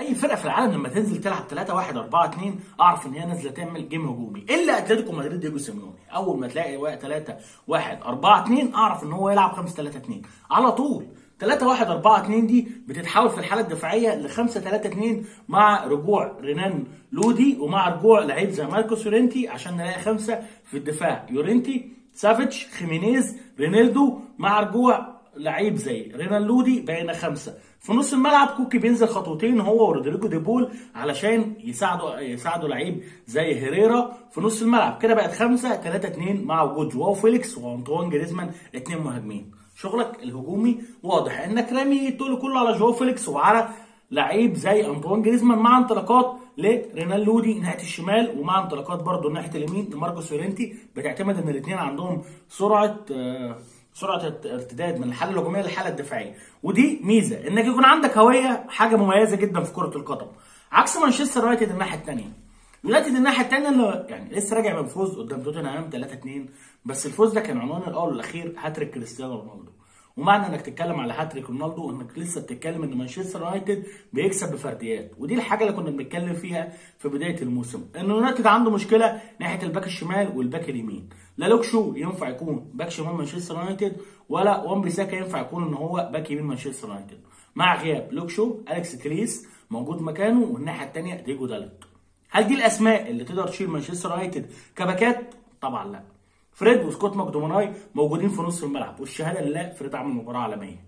اي فرقه في العالم لما تنزل تلعب 3 1 4 2 اعرف ان هي نازله تعمل جيم هجومي الا اتلتيكو مدريد ديجو سيميوني اول ما تلاقي 3 1 4 2 اعرف ان هو يلعب 5 3 2 على طول 3 1 4 2 دي بتتحول في الحاله الدفاعيه ل 5 3 2 مع رجوع رينان لودي ومع رجوع لعيب زي ماركوس يورينتي عشان نلاقي خمسه في الدفاع يورينتي سافيتش خيمينيز رينيلدو مع رجوع لعيب زي رينان لودي بقينا خمسه في نص الملعب كوكي بينزل خطوتين هو ورودريجو ديبول علشان يساعدوا يساعدوا لعيب زي هيريرا في نص الملعب كده بقت خمسه 3 2 مع وجود جواو فيليكس وانطوان جريزمان اثنين مهاجمين شغلك الهجومي واضح انك رامي التقل كله على جواو فيليكس وعلى لعيب زي انطوان جريزمان مع انطلاقات لرينال لودي ناحيه الشمال ومع انطلاقات برده ناحيه اليمين لماركوس فيورنتي بتعتمد ان الاثنين عندهم سرعه آه سرعه ارتداد من الحاله الهجوميه للحاله الدفاعيه ودي ميزه انك يكون عندك هويه حاجه مميزه جدا في كره القدم عكس مانشستر يونايتد الناحيه الثانيه يونايتد الناحيه الثانيه اللي يعني لسه راجع من فوز قدام توتنهام 3 2 بس الفوز ده كان عنوان الاول والاخير هاتريك كريستيانو رونالدو ومعنى انك تتكلم على هاتريك رونالدو انك لسه بتتكلم ان مانشستر يونايتد بيكسب بفرديات ودي الحاجه اللي كنا بنتكلم فيها في بدايه الموسم ان يونايتد عنده مشكله ناحيه الباك الشمال والباك اليمين لا لوكشو ينفع يكون باك شمال مانشستر يونايتد ولا وان بيساكا ينفع يكون ان هو باك يمين مانشستر يونايتد مع غياب لوكشو اليكس تريس موجود مكانه والناحيه الثانيه ديجو دالت هل دي الاسماء اللي تقدر تشيل مانشستر يونايتد كباكات طبعا لا فريد وسكوت ماكدوماناي موجودين في نص الملعب والشهاده لله فريد عمل مباراه عالميه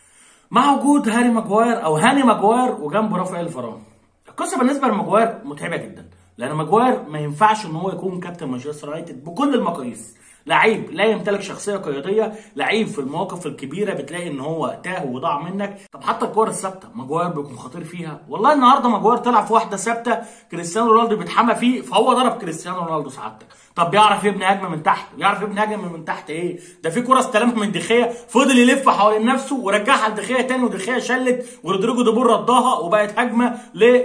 مع وجود هاري ماجواير او هاني ماجواير وجنبه رافائيل فران القصه بالنسبه لماجواير متعبه جدا لان ماجواير ما ينفعش ان هو يكون كابتن مانشستر يونايتد بكل المقاييس لعيب لا يمتلك شخصيه قياديه لعيب في المواقف الكبيره بتلاقي ان هو تاه وضاع منك طب حتى الكور الثابته ماجواير بيكون خطير فيها والله النهارده ماجواير طلع في واحده ثابته كريستيانو رونالدو بيتحمى فيه فهو ضرب كريستيانو رونالدو سعادتك طب بيعرف يبني هجمه من تحت بيعرف يبني هجمه من تحت ايه ده في كره استلمها من دخيه فضل يلف حوالين نفسه ورجعها لدخيه تاني ودخيه شلت ورودريجو ديبور ردها وبقت هجمه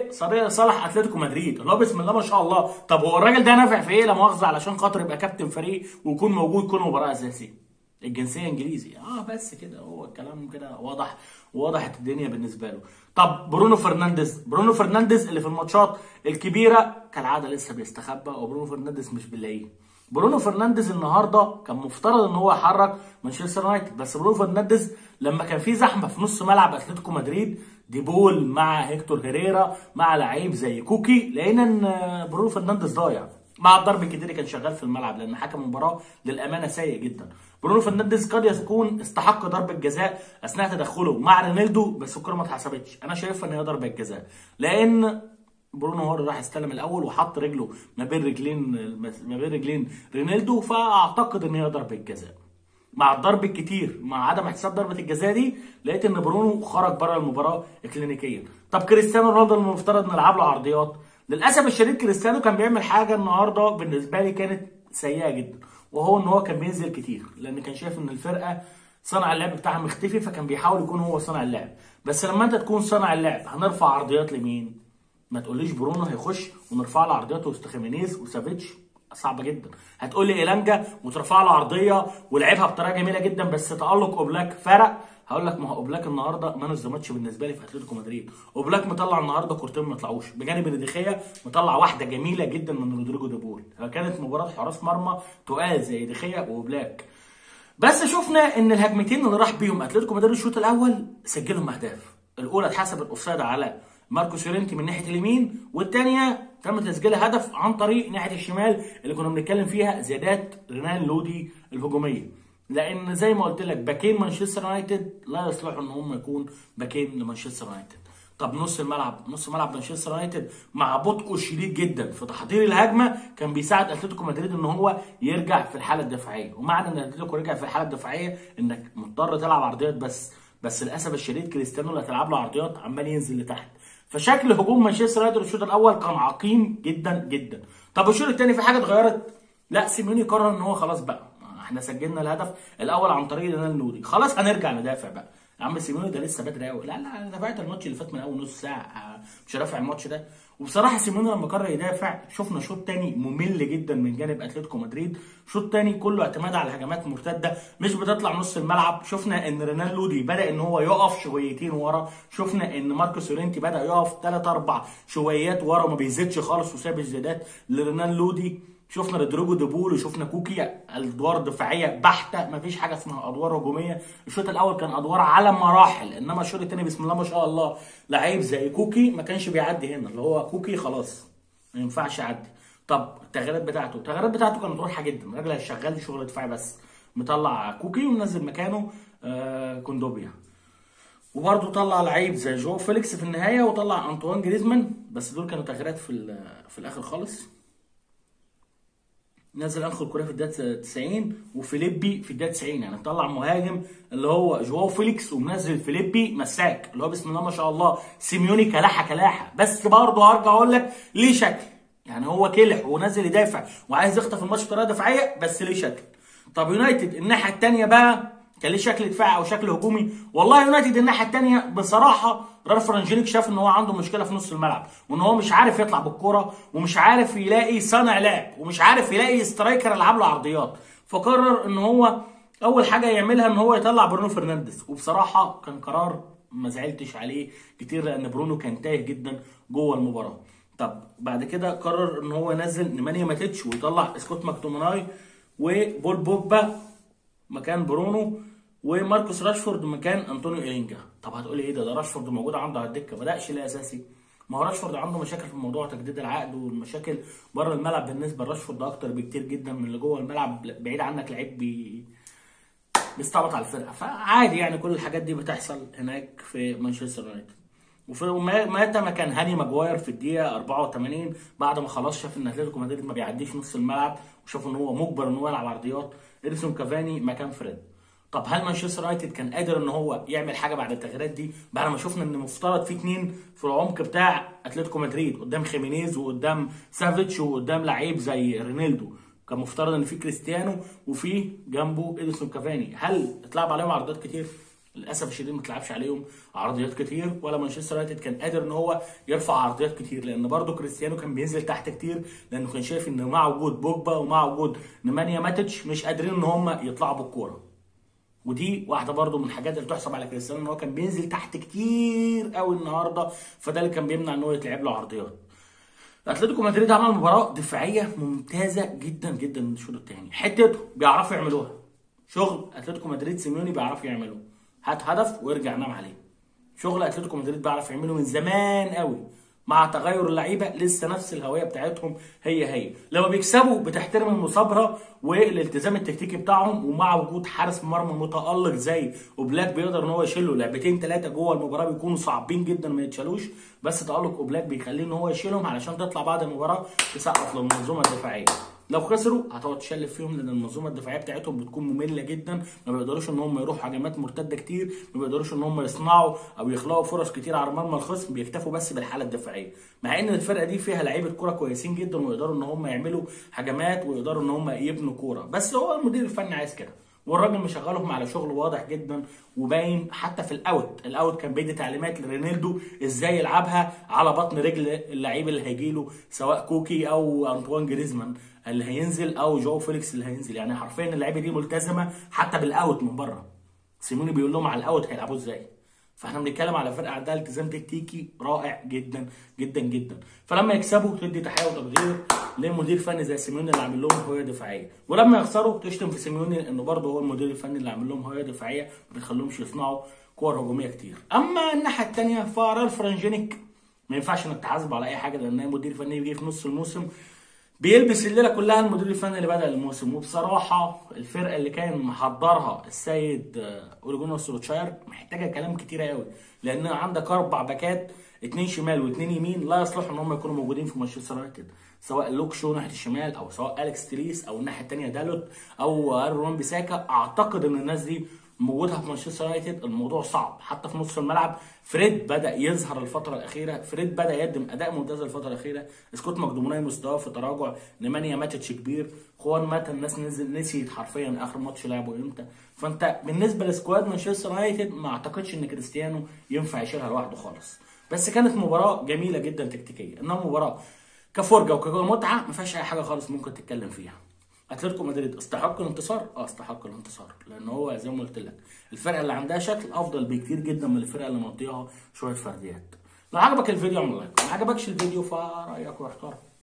لصالح اتلتيكو مدريد اللي هو بسم الله ما شاء الله طب هو الراجل ده نافع في ايه لا مؤاخذه علشان خاطر يبقى كابتن فريق ويكون موجود كل مباراه اساسي الجنسيه انجليزي اه بس كده هو الكلام كده واضح وضحت الدنيا بالنسبه له طب برونو فرنانديز برونو فرنانديز اللي في الماتشات الكبيره كالعاده لسه بيستخبى وبرونو فرنانديز مش بنلاقيه برونو فرنانديز النهارده كان مفترض ان هو يحرك مانشستر يونايتد بس برونو فرنانديز لما كان في زحمه في نص ملعب اتلتيكو مدريد ديبول مع هيكتور هيريرا مع لعيب زي كوكي لقينا ان برونو فرنانديز ضايع مع الضرب الكتير كان شغال في الملعب لان حكم المباراه للامانه سيء جدا برونو فرنانديز قد يكون استحق ضربه جزاء اثناء تدخله مع رينيلدو بس الكره ما اتحسبتش انا شايفها ان هي ضربه جزاء لان برونو هو اللي راح استلم الاول وحط رجله ما بين رجلين ما بين رجلين رينيلدو فاعتقد ان هي ضربه جزاء مع الضرب الكتير مع عدم احتساب ضربه الجزاء دي لقيت ان برونو خرج بره المباراه اكلينيكيا طب كريستيانو رونالدو المفترض نلعب له عرضيات للاسف الشديد كريستيانو كان بيعمل حاجه النهارده بالنسبه لي كانت سيئه جدا وهو ان هو كان بينزل كتير لان كان شايف ان الفرقه صانع اللعب بتاعها مختفي فكان بيحاول يكون هو صانع اللعب بس لما انت تكون صانع اللعب هنرفع عرضيات لمين ما تقوليش برونو هيخش ونرفع له عرضيات وسط خيمينيز وسافيتش صعبه جدا هتقول لي ايلانجا وترفع له عرضيه ولعبها بطريقه جميله جدا بس تالق اوبلاك فرق هقول لك ما هو اوبلاك النهارده مان اوف ذا ماتش بالنسبه لي في اتلتيكو مدريد اوبلاك مطلع النهارده كورتين ما طلعوش بجانب ان دخيا مطلع واحده جميله جدا من رودريجو ديبول كانت مباراه حراس مرمى تقال زي دخيا واوبلاك بس شفنا ان الهجمتين اللي راح بيهم اتلتيكو مدريد الشوط الاول سجلهم اهداف الاولى اتحسبت اوفسايد على ماركوس يورينتي من ناحيه اليمين والثانيه تم تسجيلها هدف عن طريق ناحيه الشمال اللي كنا بنتكلم فيها زيادات رينان لودي الهجوميه لان زي ما قلت لك باكين مانشستر يونايتد لا يصلحوا ان هم يكون باكين لمانشستر يونايتد طب نص الملعب نص ملعب مانشستر يونايتد مع بطء شديد جدا في تحضير الهجمه كان بيساعد اتلتيكو مدريد ان هو يرجع في الحاله الدفاعيه ومعنى ان اتلتيكو رجع في الحاله الدفاعيه انك مضطر تلعب عرضيات بس بس للاسف الشديد كريستيانو اللي هتلعب له عرضيات عمال ينزل لتحت فشكل هجوم مانشستر يونايتد الشوط الاول كان عقيم جدا جدا طب الشوط الثاني في حاجه اتغيرت لا سيميوني قرر ان هو خلاص بقى احنا سجلنا الهدف الاول عن طريق رينال نودي خلاص هنرجع ندافع بقى يا عم سيميوني ده لسه بدري قوي لا لا انا تابعت الماتش اللي فات من اول نص ساعه آه، مش هدافع الماتش ده وبصراحه سيميوني لما قرر يدافع شفنا شوط تاني ممل جدا من جانب اتلتيكو مدريد شوط تاني كله اعتماد على هجمات مرتده مش بتطلع نص الملعب شفنا ان رينال لودي بدا ان هو يقف شويتين ورا شفنا ان ماركوس يورينتي بدا يقف ثلاث اربع شويات ورا ما بيزيدش خالص وساب الزيادات لرينال لودي شفنا رودريجو ديبول وشفنا كوكي ادوار دفاعيه بحته مفيش حاجه اسمها ادوار هجوميه الشوط الاول كان ادوار على مراحل انما الشوط الثاني بسم الله ما شاء الله لعيب زي كوكي ما كانش بيعدي هنا اللي هو كوكي خلاص ما ينفعش يعدي طب التغييرات بتاعته التغييرات بتاعته كانت واضحه جدا الراجل شغال شغل دفاعي بس مطلع كوكي ومنزل مكانه آه كوندوبيا وبرضه طلع لعيب زي جو فيليكس في النهايه وطلع انطوان جريزمان بس دول كانوا تغييرات في ال- في الاخر خالص نزل انخل كوريا في الدقيقه 90 وفيليبي في الدقيقه 90 يعني طلع مهاجم اللي هو جواو فيليكس ومنزل فيليبي مساك اللي هو بسم الله ما شاء الله سيميوني كلاحه كلاحه بس برضه هرجع اقول لك ليه شكل يعني هو كلح ونازل يدافع وعايز يخطف الماتش بطريقه دفاعيه بس ليه شكل طب يونايتد الناحيه الثانيه بقى كان ليه شكل دفاعي او شكل هجومي والله يونايتد الناحيه الثانيه بصراحه رالف رانجينيك شاف ان هو عنده مشكله في نص الملعب وان هو مش عارف يطلع بالكره ومش عارف يلاقي صانع لعب ومش عارف يلاقي سترايكر يلعب له عرضيات فقرر ان هو اول حاجه يعملها ان هو يطلع برونو فرنانديز وبصراحه كان قرار ما زعلتش عليه كتير لان برونو كان تايه جدا جوه المباراه طب بعد كده قرر ان هو ينزل نيمانيا ماتيتش ويطلع سكوت ماكتوميناي وبول بوجبا مكان برونو وماركوس راشفورد مكان انطونيو إيلينجا طب هتقولي ايه ده ده راشفورد موجود عنده على الدكه ما بداش ليه اساسي ما هو راشفورد عنده مشاكل في موضوع تجديد العقد والمشاكل بره الملعب بالنسبه لراشفورد اكتر بكتير جدا من اللي جوه الملعب بعيد عنك لعيب بي بيستعبط على الفرقه فعادي يعني كل الحاجات دي بتحصل هناك في مانشستر يونايتد وفي وما- متى ما كان هاني ماجواير في الدقيقه 84 بعد ما خلاص شاف ان اتلتيكو مدريد ما بيعديش نص الملعب وشاف ان هو مجبر ان هو يلعب عرضيات اديسون كافاني مكان فريد طب هل مانشستر يونايتد كان قادر ان هو يعمل حاجه بعد التغييرات دي بعد ما شفنا ان مفترض في اتنين في العمق بتاع اتلتيكو مدريد قدام خيمينيز وقدام سافيتش وقدام لعيب زي رينيلدو كان مفترض ان في كريستيانو وفي جنبه اديسون كافاني هل اتلعب عليهم عرضيات كتير للاسف الشديد ما اتلعبش عليهم عرضيات كتير ولا مانشستر يونايتد كان قادر ان هو يرفع عرضيات كتير لان برضه كريستيانو كان بينزل تحت كتير لانه كان شايف ان مع وجود بوجبا ومع وجود نيمانيا ماتيتش مش قادرين ان هم يطلعوا بالكوره ودي واحده برضو من الحاجات اللي تحسب على كريستيانو ان هو كان بينزل تحت كتير قوي النهارده فده اللي كان بيمنع ان هو يتلعب له عرضيات اتلتيكو مدريد عمل مباراه دفاعيه ممتازه جدا جدا من الشوط الثاني حتته بيعرفوا يعملوها شغل اتلتيكو مدريد سيميوني بيعرفوا يعملوه هات هدف وارجع نام عليه شغل اتلتيكو مدريد بيعرف يعمله من زمان قوي مع تغير اللعيبه لسه نفس الهويه بتاعتهم هي هي لما بيكسبوا بتحترم المثابره والالتزام التكتيكي بتاعهم ومع وجود حارس مرمى متالق زي اوبلاك بيقدر ان هو يشيله لعبتين ثلاثه جوه المباراه بيكونوا صعبين جدا ما يتشالوش بس تالق اوبلاك بيخليه ان هو يشيلهم علشان تطلع بعد المباراه تسقف للمنظومه الدفاعيه لو خسروا هتقعد تشلف فيهم لان المنظومه الدفاعيه بتاعتهم بتكون ممله جدا ما بيقدروش ان هم يروحوا هجمات مرتده كتير ما بيقدروش ان هم يصنعوا او يخلقوا فرص كتير على مرمى الخصم بيكتفوا بس بالحاله الدفاعيه مع ان الفرقه دي فيها لعيبه كوره كويسين جدا ويقدروا ان هم يعملوا هجمات ويقدروا ان هم يبنوا كوره بس هو المدير الفني عايز كده والراجل مشغلهم على شغل واضح جدا وباين حتى في الاوت الاوت كان بيدي تعليمات لرينيلدو ازاي يلعبها على بطن رجل اللعيب اللي هيجي له سواء كوكي او انطوان جريزمان اللي هينزل او جو فيليكس اللي هينزل يعني حرفيا اللعيبه دي ملتزمه حتى بالاوت من بره سيموني بيقول لهم على الاوت هيلعبوه ازاي فاحنا بنتكلم على فرقه عندها التزام تكتيكي رائع جدا جدا جدا فلما يكسبوا تدي تحيه وتقدير لمدير فني زي سيميوني اللي عامل لهم هويه دفاعيه ولما يخسروا تشتم في سيميوني انه برضه هو المدير الفني اللي عامل لهم هويه دفاعيه ما بيخليهمش يصنعوا كور هجوميه كتير اما الناحيه الثانيه فرالف رانجينيك ما ينفعش انك تحاسبه على اي حاجه لان مدير فني بيجي في نص الموسم بيلبس الليله كلها المدير الفني اللي بدا الموسم وبصراحه الفرقه اللي كان محضرها السيد اوليجونر سولوتشاير محتاجه كلام كتير قوي لان عندك اربع باكات اتنين شمال واتنين يمين لا يصلحوا ان هم يكونوا موجودين في مانشستر يونايتد سواء لوك شو ناحيه الشمال او سواء اليكس تريس او الناحيه الثانيه دالوت او ايرون بيساكا اعتقد ان الناس دي موجودها في مانشستر يونايتد الموضوع صعب حتى في نص الملعب فريد بدا يظهر الفتره الاخيره فريد بدا يقدم اداء ممتاز الفتره الاخيره سكوت مقدوناي مستواه في تراجع نيمانيا ماتش كبير خوان مات الناس نزل نسيت حرفيا اخر ماتش لعبه امتى فانت بالنسبه لسكواد مانشستر يونايتد ما اعتقدش ان كريستيانو ينفع يشيلها لوحده خالص بس كانت مباراه جميله جدا تكتيكيا انها مباراه كفرجه وكمتعه ما فيهاش اي حاجه خالص ممكن تتكلم فيها اتلتيكو مدريد استحق الانتصار اه استحق الانتصار لان هو زي ما قلت لك الفرقه اللي عندها شكل افضل بكتير جدا من الفرقه اللي مضيها شويه فرديات لو عجبك الفيديو اعمل لايك ما عجبكش الفيديو فرايك واحترم